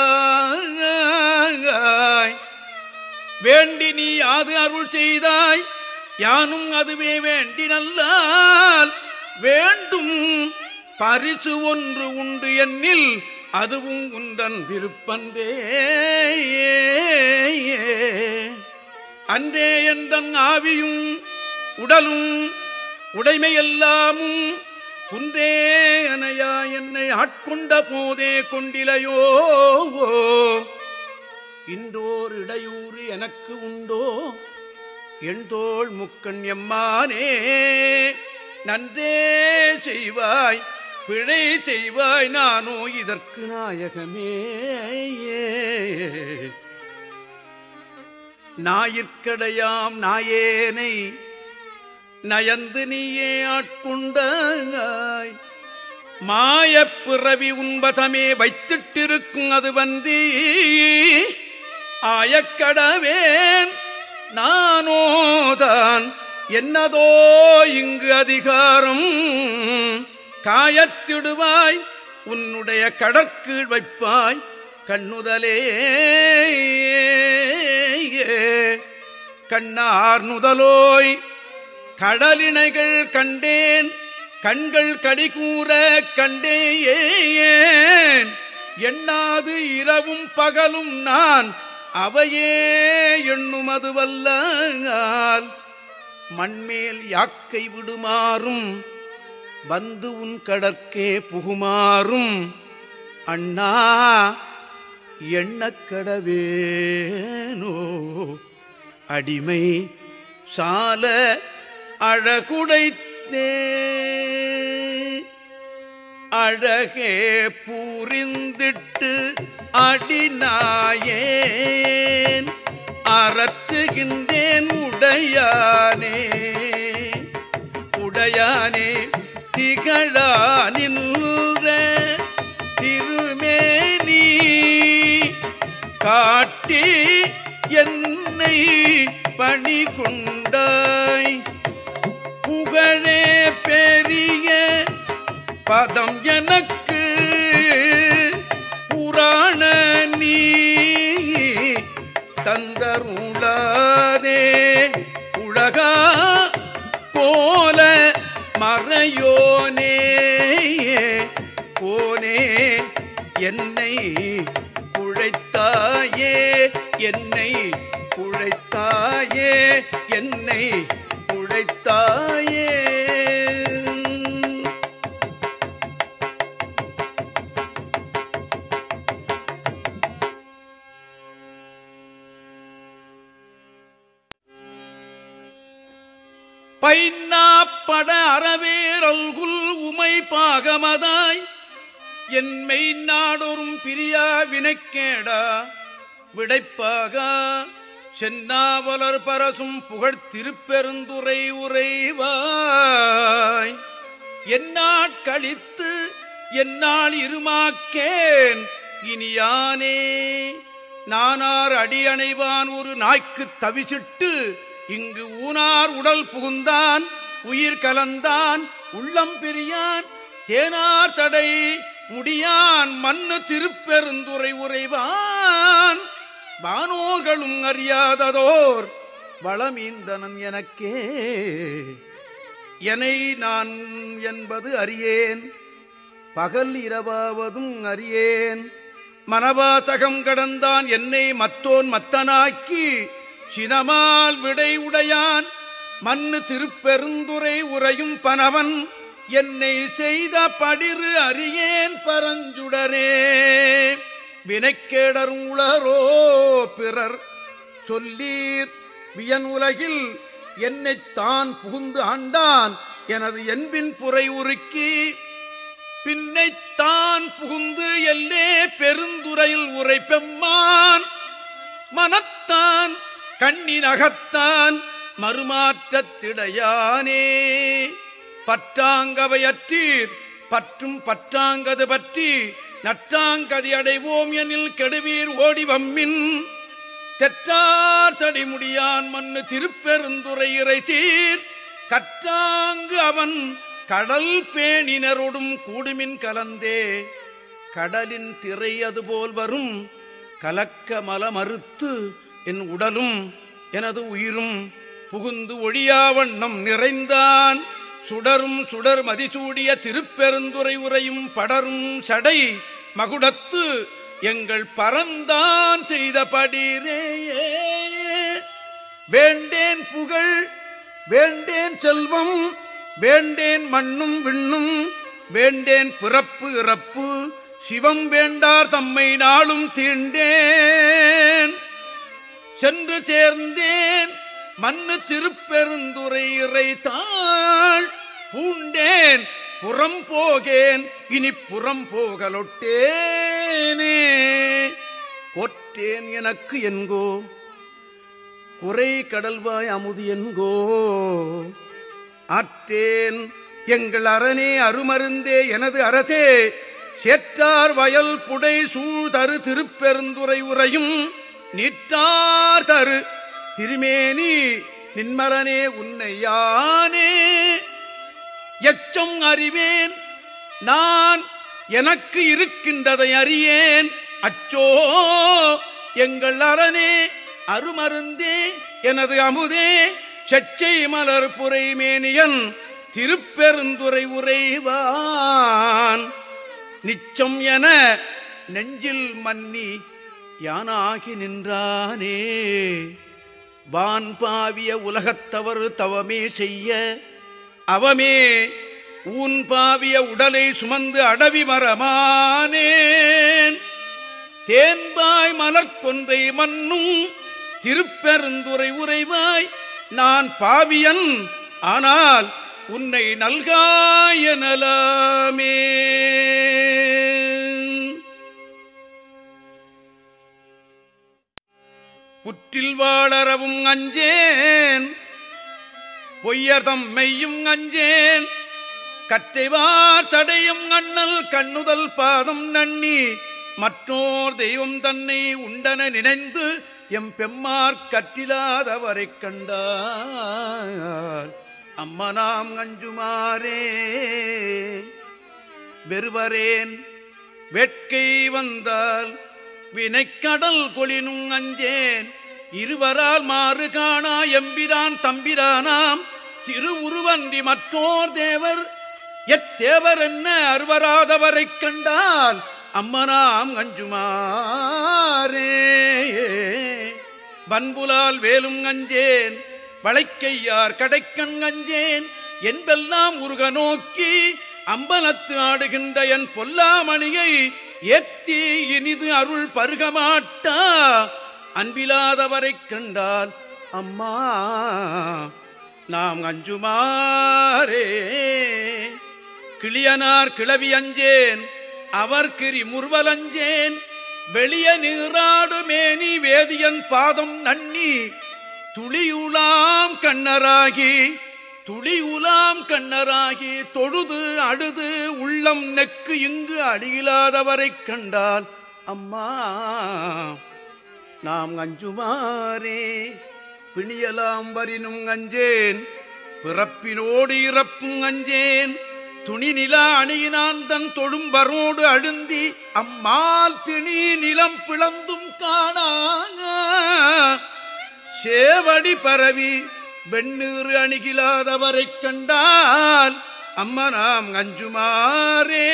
கொண்டாய் வேண்டி நீ யாது அருள் செய்தாய் யானும் அதுவே வேண்டி நல்லால் வேண்டும் பரிசு ஒன்று உண்டு என்னில் அதுவும் உந்தன் விருப்பந்தே அன்றே என்றன் ஆவியும் உடலும் உடைமையெல்லாமும் குன்றே அனையா என்னை ஆட்கொண்ட போதே கொண்டிலையோ இன்றோர் இடையூறு எனக்கு உண்டோ எண்தோள் முக்கண் எம்மானே நன்றே செய்வாய் பிழை செய்வாய் நானோ இதற்கு நாயகமே ஞாயிற்கடையாம் நாயேனை நயந்து நீயே ஆட்கொண்டாய் மாயப் பிறவி உன்பதமே வைத்திட்டிருக்கும் அது வந்தி ஆயக்கடவேன் நானோதான் என்னதோ இங்கு அதிகாரம் காயத்திடுவாய் உன்னுடைய கடற்கீழ் வைப்பாய் கண்ணுதலே கண்ணார் நுதலோய் கடலினைகள் கண்டேன் கண்கள் கடிகூற கண்டேன் எண்ணாது இரவும் பகலும் நான் அவையே எண்ணுமதுவல்லால் மண்மேல் யாக்கை விடுமாறும் வந்து உன் கடற்கே புகுமாறும் அண்ணா எண்ணக்கடவேனோ அடிமை சால அழகுடைத்தே அழகே பூரிந்திட்டு அடிநாயேன் அறற்றுகின்றேன் உடையானே உடையானே திகழா நின்ற திருமேனி காட்டி என்னை பணி கொண்டாய் புகழே பெரிய பதம் எனக்கு புராண நீ தந்தருளாதே உலகா கோல மறையோனே கோனே என்னை உழைத்தாயே என்னை உழைத்தாயே என்னை உழைத்தாயே பைன்னாப்பட அறவேரல்குல் உமை பாகமதாய் என்மை நாடொரும் பிரியா வினைக்கேடா விடைப்பாக சென்னாவலர் பரசும் புகழ் திருப்பெருந்துரை உறைவாய் என்னாட் கழித்து என்னால் இருமாக்கேன் இனியானே நானார் அடியணைவான் ஒரு நாய்க்கு தவிச்சிட்டு இங்கு ஊனார் உடல் புகுந்தான் உயிர் கலந்தான் உள்ளம் பிரியான் தேனார் தடை முடியான் மண்ணு திருப்பெருந்துரை உறைவான் வானோர்களும் அறியாததோர் வளமீந்தனன் எனக்கே எனை நான் என்பது அறியேன் பகல் இரவாவதும் அறியேன் மனவாதகம் கடந்தான் என்னை மத்தோன் மத்தனாக்கி சினமால் விடை உடையான் மண்ணு திருப்பெருந்துரை உறையும் பனவன் என்னை செய்த படிறு அறியேன் பரஞ்சுடரே வினைக்கேடரும் உளரோ பிறர் சொல்லீர் வியன் உலகில் என்னைத் தான் புகுந்து ஆண்டான் எனது என்பின் புரை உருக்கி பின்னைத்தான் புகுந்து எல்லே பெருந்துறையில் உரை பெம்மான் மனத்தான் கண்ணினகத்தான் மறுமாற்றத்திடையானே பற்றாங்கவையற்றீர் பற்றும் பற்றாங்கது பற்றி நற்றாங்கதி அடைவோம் எனில் கெடுவீர் ஓடி வம்மின் தெற்றார் தடி முடியான் மண்ணு திருப்பெருந்துரை இறைசீர் கற்றாங்கு அவன் கடல் பேணினரோடும் கூடுமின் கலந்தே கடலின் திரை அதுபோல் வரும் கலக்க மலமறுத்து என் உடலும் எனது உயிரும் புகுந்து ஒழியா வண்ணம் நிறைந்தான் சுடரும் சுடர் மதிசூடிய திருப்பெருந்துரை உரையும் படரும் சடை மகுடத்து எங்கள் பரந்தான் செய்த படிரே வேண்டேன் புகழ் வேண்டேன் செல்வம் வேண்டேன் மண்ணும் விண்ணும் வேண்டேன் பிறப்பு இறப்பு சிவம் வேண்டார் தம்மை நாளும் தீண்டேன் சென்று சேர்ந்தேன் மண்ணு திருப்பெருந்துரை இறை தாள் பூண்டேன் புறம் போகேன் இனி புறம் போகலொட்டேனே கொற்றேன் எனக்கு என்கோ குறை கடல்வாய் அமுது என்கோ ஆற்றேன் எங்கள் அரணே அருமருந்தே எனது அறதே சேற்றார் வயல் புடை சூழ்தரு திருப்பெருந்துரை உரையும் நீட்டார் தரு திருமேனி நின்மலனே உன்னை யானே எச்சம் அறிவேன் நான் எனக்கு இருக்கின்றதை அறியேன் அச்சோ எங்கள் அரணே அருமருந்தே எனது அமுதே செச்சை மலர் புரை மேனியன் திருப்பெருந்துரை உரைவான் நிச்சம் என நெஞ்சில் மன்னி யானாகி நின்றானே வான் பாவிய உலகத்தவர் தவமே செய்ய அவமே ஊன் பாவிய உடலை சுமந்து அடவி மரமானேன் தேன்பாய் மலர்கொன்றை மன்னும் திருப்பெருந்துரை உரைவாய் நான் பாவியன் ஆனால் உன்னை நல்காயனலாமே புற்றில் வாழறவும் அஞ்சேன் பொய்யதம் மெய்யும் அஞ்சேன் கற்றைவார் தடையும் அண்ணல் கண்ணுதல் பாதம் நன்னி மற்றோர் தெய்வம் தன்னை உண்டன நினைந்து எம் பெம்மார் கற்றிலாதவரைக் கண்டார் அம்மனாம் அஞ்சுமாறே வெறுவரேன் வேட்கை வந்தால் வினைக்கடல் கொளினும் அஞ்சேன் இருவரால் மாறு காணா எம்பிரான் தம்பிரானாம் திருவுருவன்றி மற்றோர் தேவர் எத்தேவர் என்ன அருவராதவரைக் கண்டால் அம்மனாம் அஞ்சுமாறே பண்புலால் வேலும் அஞ்சேன் வளைக்கையார் கடைக்கண் அஞ்சேன் என்பெல்லாம் உருக நோக்கி அம்பலத்து ஆடுகின்ற என் பொல்லாமணியை ஏத்தி இனிது அருள் பருகமாட்டா அன்பிலாதவரைக் கண்டால் அம்மா நாம் அஞ்சுமாறே கிளியனார் கிளவி அஞ்சேன் அவர் கிரி முர்வலஞ்சேன் வெளிய நீராடு மேனி வேதியன் பாதம் நன்னி துளியுலாம் கண்ணராகி துளியுலாம் கண்ணராகி தொழுது அழுது உள்ளம் நெக்கு இங்கு அடியிலாதவரைக் கண்டால் அம்மா நாம் அஞ்சுமாறே பிணியலாம் வரினும் அஞ்சேன் பிறப்பினோடு இறப்பும் அஞ்சேன் துணி நிலா அணியினான் தன் தொழும்பரோடு அழுந்தி அம்மால் திணி நிலம் பிளந்தும் காணாங்க சேவடி பரவி வெண்ணீறு அணுகிலாதவரைக் கண்டால் அம்மனாம் அஞ்சுமாறே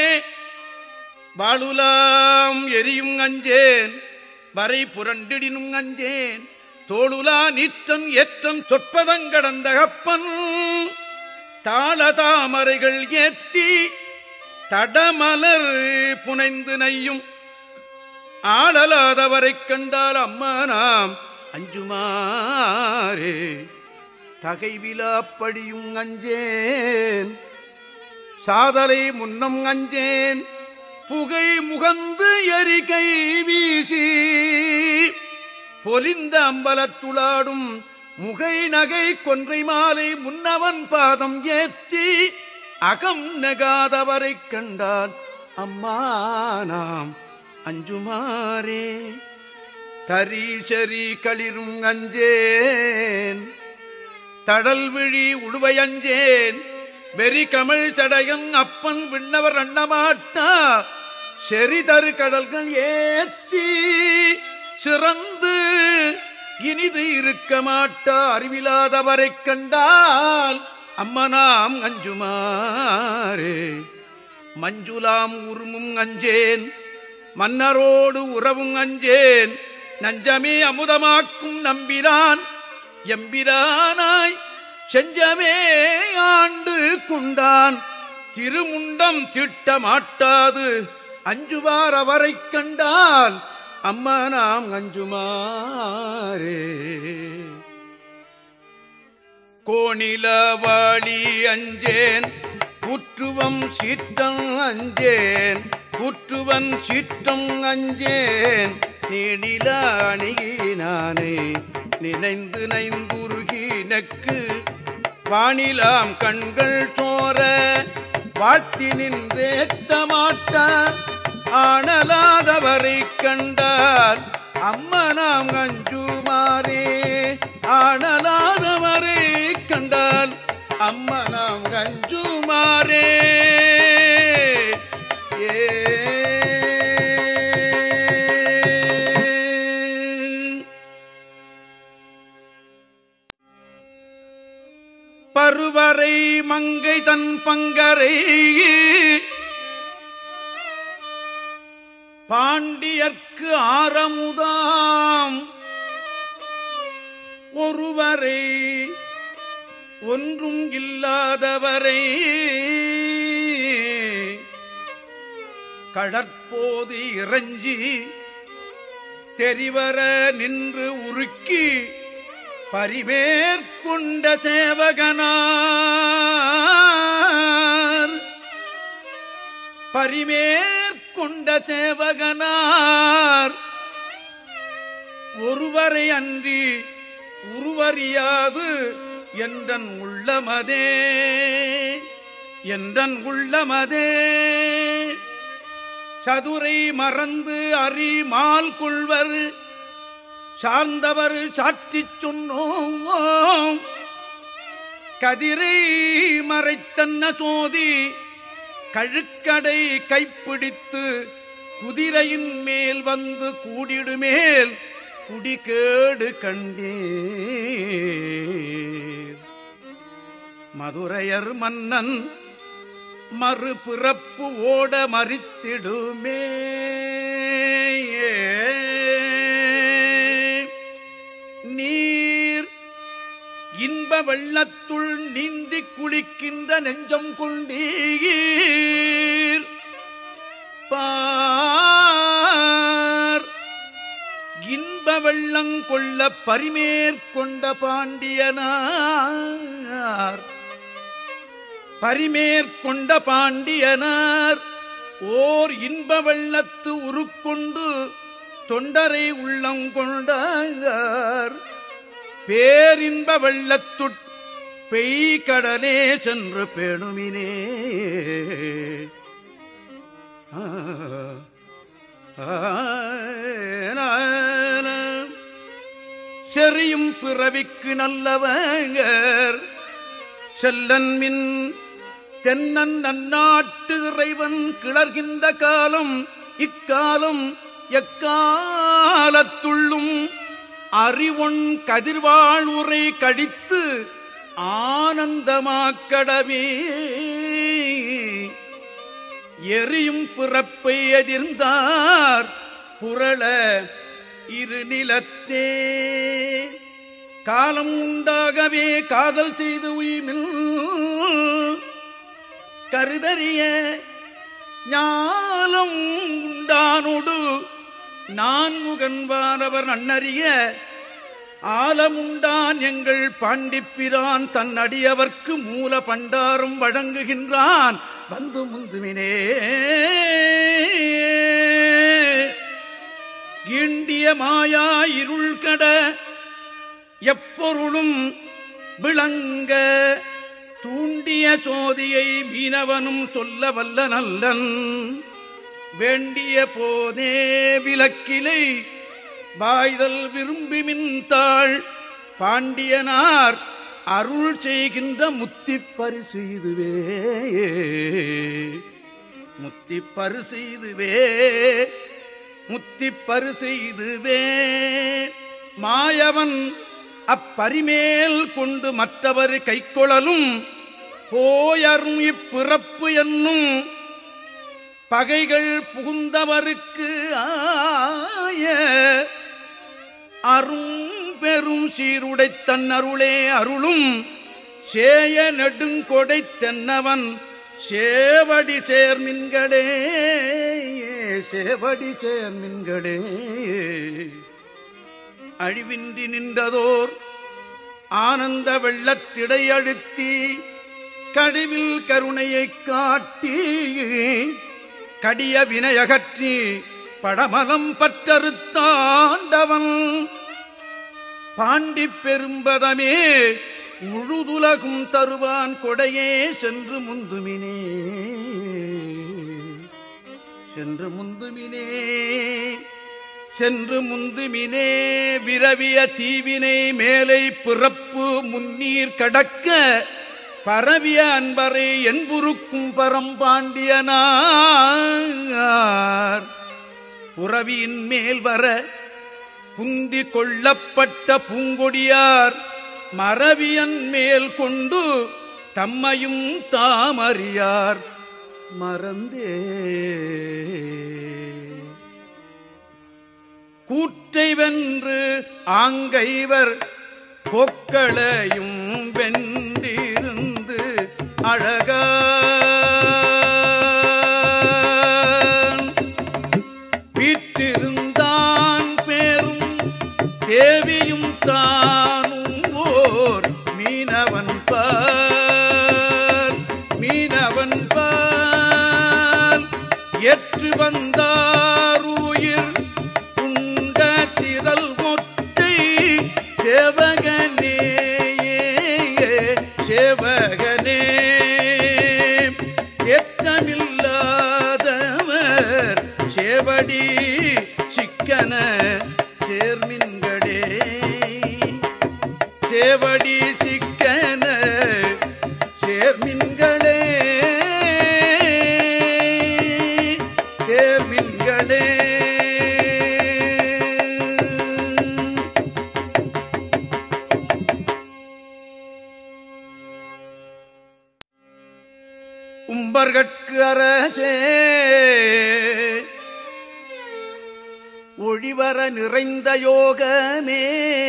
வாழுலாம் எரியும் அஞ்சேன் வரை புரண்டிடினும் அஞ்சேன் தோளுலா நீற்றன் ஏற்றம் சொற்பதங்கடந்த கப்பன் தாள தாமரைகள் ஏத்தி தடமலர் புனைந்து நையும் ஆளலாதவரைக் கண்டால் அம்மா நாம் அஞ்சுமாறே தகைவிலாப்படியும் அஞ்சேன் சாதலை முன்னம் அஞ்சேன் புகை முகந்து எரிகை வீசி பொலிந்த அம்பலத்துளாடும் முகை நகை கொன்றை மாலை முன்னவன் பாதம் ஏத்தி அகம் நெகாதவரைக் கண்டால் அம்மா நாம் அஞ்சுமாறே தரீசரி களிரும் அஞ்சேன் தடல் விழி உடுவை அஞ்சேன் வெறி கமிழ் சடையன் அப்பன் விண்ணவர் அண்ணமாட்டா செறிதரு கடல்கள் ஏத்தி சிறந்து இனிது இருக்க மாட்டா அறிவிலாதவரைக் கண்டால் அம்மனாம் அஞ்சுமாறே மஞ்சுலாம் உருமும் அஞ்சேன் மன்னரோடு உறவும் அஞ்சேன் நஞ்சமே அமுதமாக்கும் நம்பிரான் எம்பிரானாய் செஞ்சமே ஆண்டு குண்டான் திருமுண்டம் திட்ட மாட்டாது அஞ்சுவார் அவரைக் கண்டால் அம்மனாம் அஞ்சுமாரே கோணிலவாளி அஞ்சேன் கூற்றுவம் சீற்றம் அஞ்சேன் கூற்றுவன் சீற்றம் அஞ்சேன் நீடில அணுகினானே நினைந்து நைந்துருகி நக்கு வானிலாம் கண்கள் சோர வாழ்த்தி நின்றேத்த மாட்ட ஆனலாதவரை கண்டால் அம்மனாம் அஞ்சுமாறே ஆனலாதவரை கண்டால் அம்மனாம் கஞ்சுமாறே ஏ பருவரை மங்கை தன் பங்கரை பாண்டியர்க்கு ஆரமுதாம் ஒருவரை ஒன்றும் இல்லாதவரை கடற்போது இறஞ்சி தெரிவர நின்று உருக்கி பரிமேற்கொண்ட சேவகனார் பரிமேற்கொண்ட சேவகனார் ஒருவரை அன்றி உருவறியாது என்றன் உள்ளமதே என்றன் உள்ளமதே சதுரை மறந்து அறி மால் கொள்வர் சார்ந்தவர் சாற்றிச் சொன்னோம் கதிரை மறைத்தன்ன சோதி கழுக்கடை கைப்பிடித்து குதிரையின் மேல் வந்து கூடிடுமேல் குடிகேடு கண்டீர் மதுரையர் மன்னன் மறுபிறப்பு ஓட மறித்திடுமே நீர் இன்ப வெள்ளத்துள் நீந்திக் குளிக்கின்ற நெஞ்சம் கொண்டீர் பார் இன்ப வெள்ளங் கொள்ள பரிமேற்கொண்ட பாண்டியனார் பரிமேற்கொண்ட பாண்டியனார் ஓர் இன்ப வெள்ளத்து உருக்கொண்டு தொண்டரை உள்ளம் கொண்டார் பேரின்ப வெள்ளத்துட் பெய்கடலே சென்று பேணுமினே ஆ, ஆ, நா, நா. செறியும் பிறவிக்கு நல்லவங்கர் செல்லன் மின் தென்னன் நன்னாட்டு இறைவன் கிளர்கின்ற காலம் இக்காலம் எக்காலத்துள்ளும் அறிவொன் கதிர்வாழ் உரை கடித்து ஆனந்தமாக்கடவே எரியும் பிறப்பை எதிர்ந்தார் புரள இரு நிலத்தே காலம் உண்டாகவே காதல் செய்து உய்மில் கருதறிய ஞாலம் உண்டானோடு நான் முகன்வானவர் நன்னறிய ஆலமுண்டான் எங்கள் பாண்டிப்பிரான் தன் அடியவர்க்கு மூல பண்டாரும் வழங்குகின்றான் வந்து முந்துமினே கீண்டிய மாயா இருள் கட எப்பொருளும் விளங்க தூண்டிய சோதியை மீனவனும் சொல்ல வல்ல நல்லன் வேண்டிய போதே விளக்கிலை வாய்தல் விரும்பி மின்தாள் பாண்டியனார் அருள் செய்கின்ற முத்தி பரிசு இதுவே முத்தி பரிசு இதுவே முத்தி பரிசு இதுவே மாயவன் அப்பரிமேல் கொண்டு மற்றவர் கைக்கொழலும் போயரும் இப்பிறப்பு என்னும் பகைகள் புகுந்தவருக்கு ஆய அரும் பெரும் சீருடை தன்னருளே அருளும் சேய நெடுங்கொடை தென்னவன் சேவடி சேர்மின்களே சேவடி சேர்மின்களே அழிவின்றி நின்றதோர் ஆனந்த வெள்ளத்திடை அழுத்தி கடிவில் கருணையைக் காட்டி கடிய வினையகற்றி படமலம் பற்றறுத்தாண்டவன் பாண்டி பெரும்பதமே முழுதுலகும் தருவான் கொடையே சென்று முந்துமினே சென்று முந்துமினே சென்று முந்துமினே விரவிய தீவினை மேலை பிறப்பு முன்னீர் கடக்க பரவிய அன்பரை என்புருக்கும் பரம்பாண்டியனார் புறவியின் மேல் வர புந்தி கொள்ளப்பட்ட பூங்கொடியார் மரவியன் மேல் கொண்டு தம்மையும் தாமறியார் மறந்தே கூற்றை வென்று ஆங்கைவர் கொக்களையும் வென்றிருந்து அழகா வீற்றிருந்தான் பேரும் தேவியும் தானும் ஓர் மீனவன் பார் மீனவன் பார் ஏற்று வந்தாருயிர் உண்ட திரள் மொட்டை சேவகனே சேவகனே ஏற்றமில்லாதவர் சேவடி சிக்கன சேர்மின்களே சேவடி சிக்கன சேர்மின்களே சேர்மின்களே உம்பர்கட்கு அரசே ஒழிவர நிறைந்த யோகமே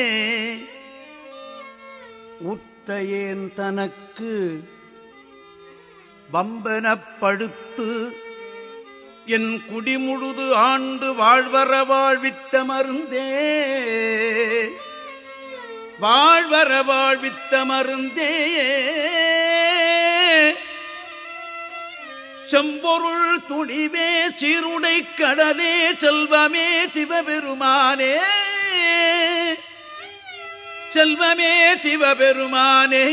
உத்தையேன் தனக்கு வம்பனப் படுத்து என் குடிமுழுது ஆண்டு வாழ்வர வாழ்வித்த மருந்தே வாழ்வர வாழ்வித்த மருந்தே செம்பொருள் துணிவே சீருடை கடலே செல்வமே சிவபெருமானே செல்வமே சிவபெருமானே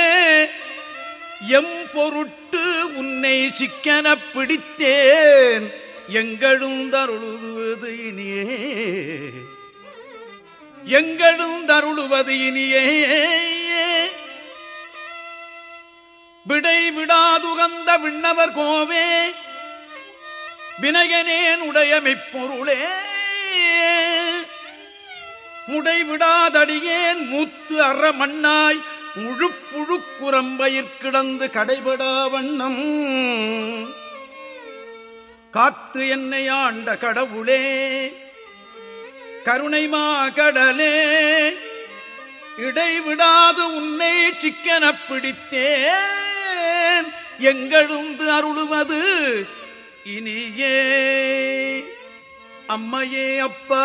எம் பொருட்டு உன்னை சிக்கனப் பிடித்தேன் எங்கழுந்தருளுவது இனியே எங்கழுந்தருளுவது இனியே விடை விடாதுகந்த விண்ணவர் கோவே வினயனேன் உடையமைப்பொருளே முடை விடாதடியேன் மூத்து அற மண்ணாய் முழுப்புழுக்குரம்பயிற் கிடந்து கடைபடா வண்ணம் காத்து என்னை ஆண்ட கடவுளே கருணைமா கடலே இடைவிடாது உன்னை சிக்கனப் பிடித்தேன் எங்கழுந்து அருளுவது இனியே அம்மையே அப்பா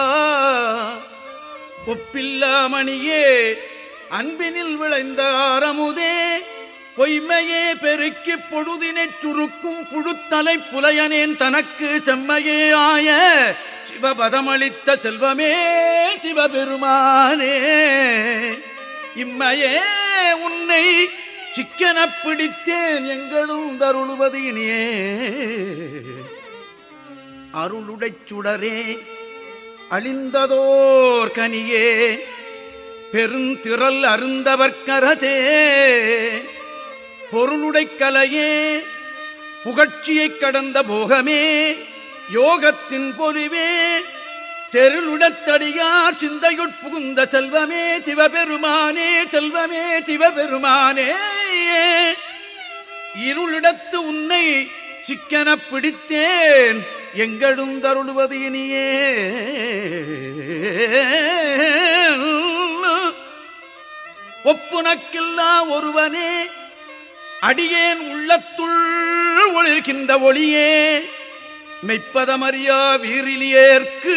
ஒப்பில்லாமணியே அன்பினில் விளைந்த ஆரமுதே பொய்மையே பெருக்கி பொழுதினைச் சுருக்கும் புழுத்தலை புலையனேன் தனக்கு செம்மையே ஆய சிவபதமளித்த செல்வமே சிவபெருமானே இம்மையே உன்னை சிக்கனப் பிடித்தேன் எங்களும் தருளுவது இனியே அருளுடைச் சுடரே அழிந்ததோர் கனியே பெருந்திரல் அருந்தவர்க்கரசே பொருளுடைக் கலையே புகழ்ச்சியைக் கடந்த போகமே யோகத்தின் பொலிவே தெருளுடத்தடியார் சிந்தையுட் புகுந்த செல்வமே சிவபெருமானே செல்வமே சிவபெருமானே இருளிடத்து உன்னை சிக்கனப் பிடித்தேன் எங்களும் தருளுவது இனியே ஒப்புனக்கில்லா ஒருவனே அடியேன் உள்ளத்துள் ஒளிர்கின்ற ஒளியே மெய்ப்பதமறியா வீரிலியேற்கு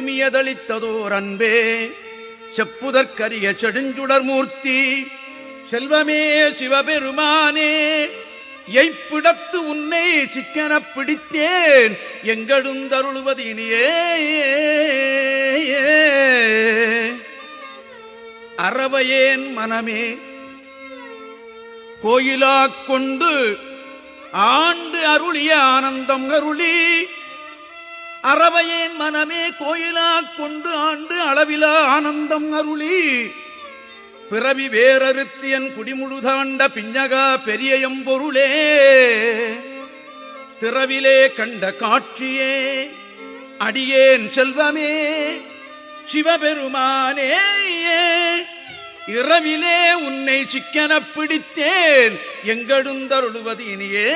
விடுமியதளித்ததோர் அன்பே செப்புதற்கரிய செடுஞ்சுடர் மூர்த்தி செல்வமே சிவபெருமானே எய்ப்பிடத்து உன்னை சிக்கனப் பிடித்தேன் எங்கெழுந்தருளுவது இனியே அறவையேன் மனமே கோயிலாக் கொண்டு ஆண்டு அருளிய ஆனந்தம் அருளி அறவையேன் மனமே கோயிலாக் கொண்டு ஆண்டு அளவிலா ஆனந்தம் அருளி பிறவி வேறறுத்தியன் குடிமுழுதாண்ட பிஞ்சகா பெரிய எம்பொருளே திறவிலே கண்ட காட்சியே அடியேன் செல்வமே சிவபெருமானே இரவிலே உன்னை சிக்கனப் பிடித்தேன் எங்கெழுந்தருளுவது இனியே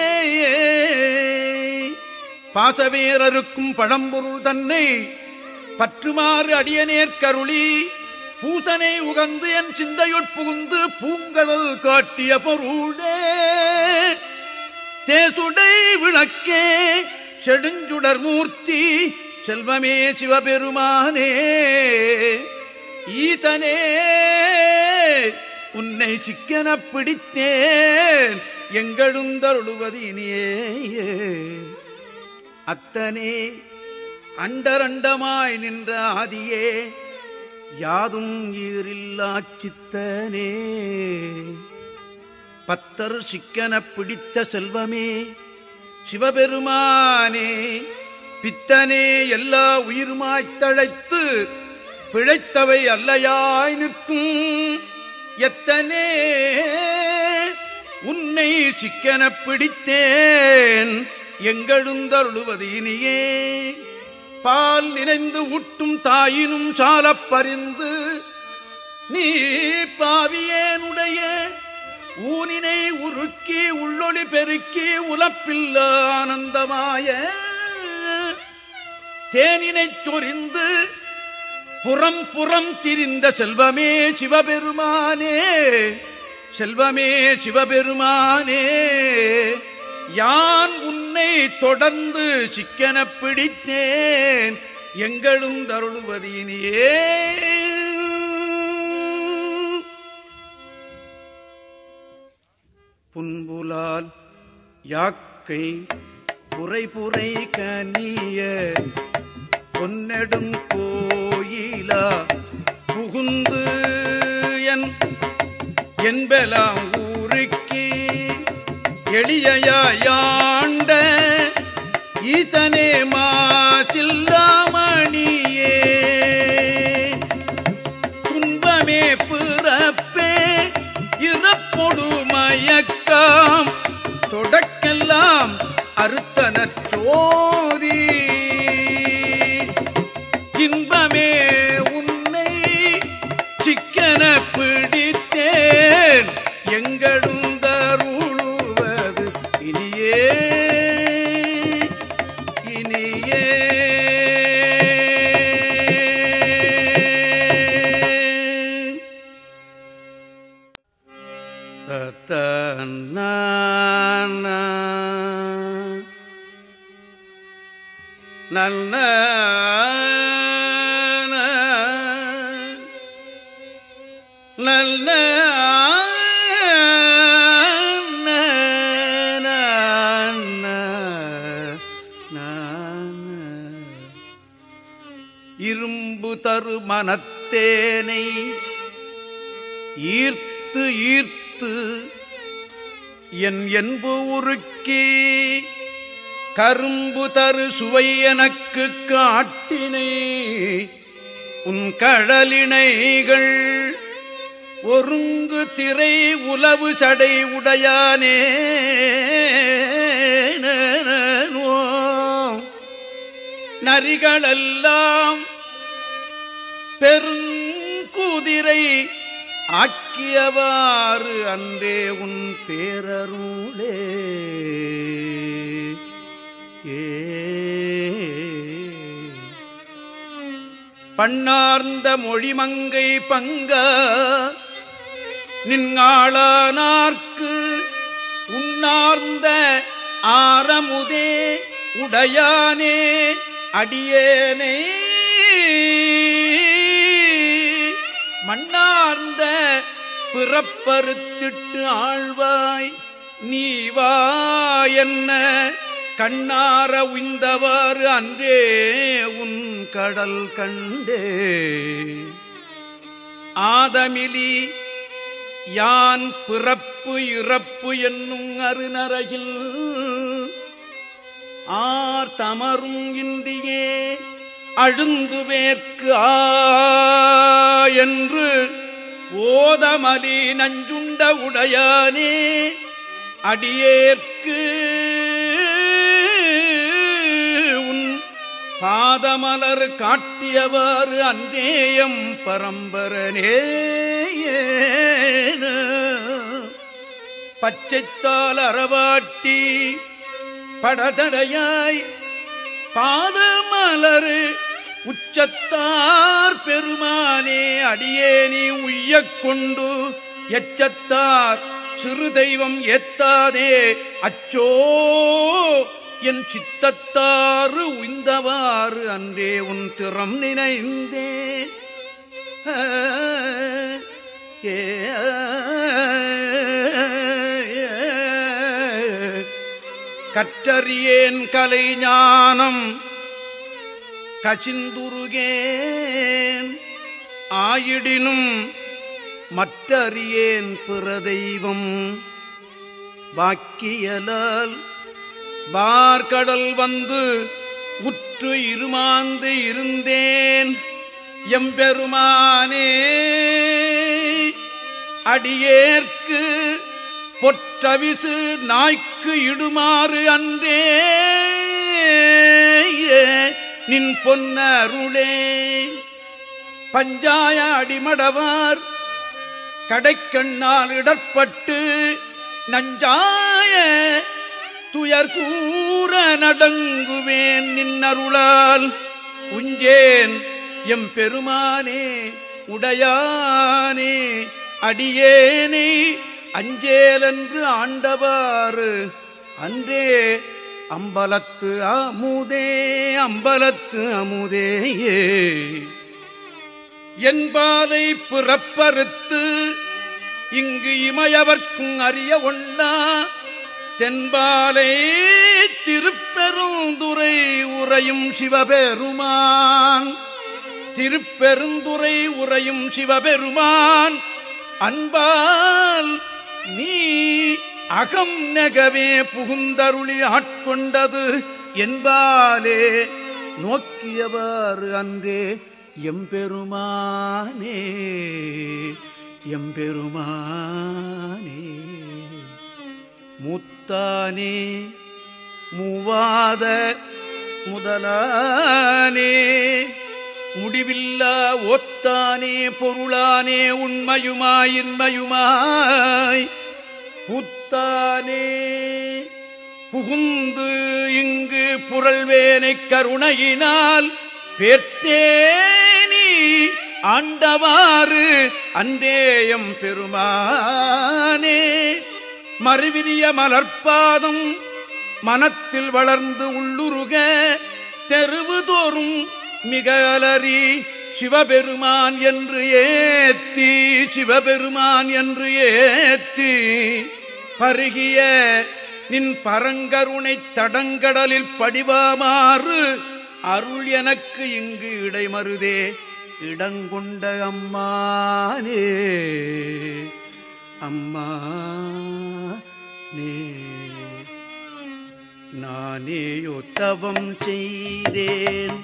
பாசவேரருக்கும் பழம்பொருள் தன்னை பற்றுமாறு அடியனேற்கருளி பூதனை உகந்து என் சிந்தையுட் புகுந்து பூங்கடல் காட்டிய பொருளே தேசுடை விளக்கே செடுஞ்சுடர் மூர்த்தி செல்வமே சிவபெருமானே ஈதனே உன்னை சிக்கனப் பிடித்தேன் எங்கெழுந்தருளுவது இனியே அத்தனே அண்டரண்டமாய் நின்ற ஆதியே யாதும் ஈரில்லாச் சித்தனே பத்தர் சிக்கனப் பிடித்த செல்வமே சிவபெருமானே பித்தனே எல்லா உயிர்மாய்த் தழைத்து பிழைத்தவை அல்லையாய் நிற்கும் எத்தனே உன்னை சிக்கனப் பிடித்தேன் எங்கெழுந்தருளுவது இனியே பால் நினைந்து ஊட்டும் தாயினும் சாலப் பரிந்து நீ பாவியேனுடைய ஊனினை உருக்கி உள்ளொளி பெருக்கி உலப்பில்ல ஆனந்தமாய தேனினைச் சொரிந்து புறம் புறம் திரிந்த செல்வமே சிவபெருமானே செல்வமே சிவபெருமானே யான் உன்னை தொடர்ந்து சிக்கனப் பிடித்தேன் எங்களும் தருளுவதினியே புன்புலால் யாக்கை புரை புரை கனிய பொன்னெடும் கோயிலா புகுந்து என் என்பலாம் ஊருக்கு எளியாயாண்ட ஈதனே மாசில்லாமணியே துன்பமே பிறப்பே இறப்பொடு மயக்கம் தொடக்கெல்லாம் அறுத்தனச் சோதி இன்பமே உன்னை சிக்கன பிடித்தேன் எங்களும் தருளுவது இனியே இனியே நல்ல நல்ல இரும்பு தரு மனத்தேனை ஈர்த்து ஈர்த்து என் என்பு உருக்கி கரும்பு தரு சுவை எனக்கு காட்டினை உன் கடலினைகள் ஒருங்கு திரை உலவு சடை உடையானே நரிகளெல்லாம் பெருங்குதிரை ஆக்கியவாறு அன்றே உன் பேரருளே ஏ பண்ணார்ந்த மொழிமங்கை பங்க நின்னாளானார்க்கு உண்ணார்ந்த ஆரமுதே உடையானே அடியேனே மண்ணார்ந்த பிறப்பறுத்திட்டு ஆழ்வாய் நீ வா என்ன கண்ணார உய்ந்தவாறு அன்றே உன் கடல் கண்டே ஆதமிலி யான் பிறப்பு இறப்பு என்னும் அருநரையில் ஆர் தமரும் இன்றியே அழுந்து வேர்க்கு ஆ என்று ஓதமலி நஞ்சுண்ட உடையானே அடியேற்கு உன் பாதமலர் காட்டியவாறு அன்றேயம் பரம்பரனே பச்சைத்தால் அறவாட்டி படதடையாய் பாதமலரு உச்சத்தார் பெருமானே அடியேனி உய்யக் கொண்டு எச்சத்தார் சிறு தெய்வம் ஏத்தாதே அச்சோ என் சித்தத்தாறு உய்ந்தவாறு அன்றே உன் திறம் நினைந்தே ஆ, ஏ, கற்றறியேன் கலை ஞானம் கசிந்துருகேன் ஆயிடினும் மற்றறியேன் பிற தெய்வம் வாக்கியலால் பார்கடல் வந்து உற்று இருமாந்து இருந்தேன் எம்பெருமானே அடியேற்கு பொற்றவிசு நாய்க்கு இடுமாறு அன்றே நின் பொன்னருளே பஞ்சாய அடிமடவார் கடைக்கண்ணால் இடர்பட்டு நஞ்சாய துயர் கூற நடங்குவேன் நின்னருளால் உஞ்சேன் எம் பெருமானே உடையானே அடியேனே அஞ்சேலென்று ஆண்டவாறு அன்றே அம்பலத்து அமுதே அம்பலத்து அமுதேயே என்பாலை பிறப்பறுத்து இங்கு இமையவர்க்கும் அறிய ஒண்ணா தென்பாலை திருப்பெருந்துரை உறையும் சிவபெருமான் திருப்பெருந்துரை உறையும் சிவபெருமான் அன்பால் நீ அகம் நெகவே புகுந்தருளி ஆட்கொண்டது என்பாலே நோக்கியவாறு அன்றே எம்பெருமானே எம்பெருமானே மூத்தானே மூவாத முதலானே முடிவில்லா ஒத்தானே பொருளானே உண்மையுமாய் இன்மையுமாய் புத்தானே புகுந்து இங்கு புரள்வேனை கருணையினால் பேர்த்தேனி ஆண்டவாறு அந்தேயம் பெருமானே மறுவிரிய மலர்பாதம் மனத்தில் வளர்ந்து உள்ளுருக தெருவு தோறும் மிக அலறி சிவபெருமான் என்று ஏத்தி சிவபெருமான் என்று ஏத்தி பருகிய நின் பரங்கருணை தடங்கடலில் படிவாமாறு அருள் எனக்கு இங்கு இடைமருதே இடங்கொண்ட அம்மானே அம்மா நே நானேயோ தவம் செய்தேன்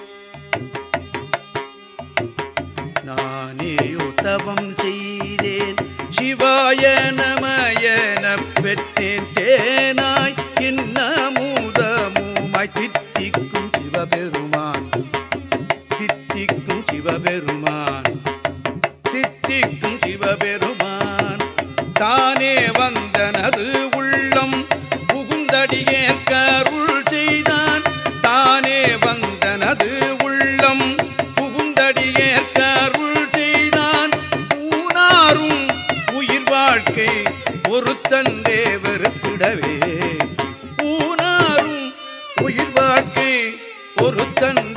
நானேயோ தவம் செய்தேன் சிவாய நமயன பெற்றேன் தேனாய் இன்னமுதமுமாய் தித்திக்கும் சிவபெருமான் தித்திக்கும் சிவபெருமான் தித்திக்கும் சிவபெருமான் தானே வந்தனது உள்ளம் புகுந்தடியே கருள் செய்தான் தானே வந்தனது உள்ளம் புகுந்தடியே கருள் செய்தான் ஊனாரும் உயிர் வாழ்க்கை ஒருத்தந்தே வெறுத்திடவே ஊனாரும் உயிர் வாழ்க்கை ஒருத்தன்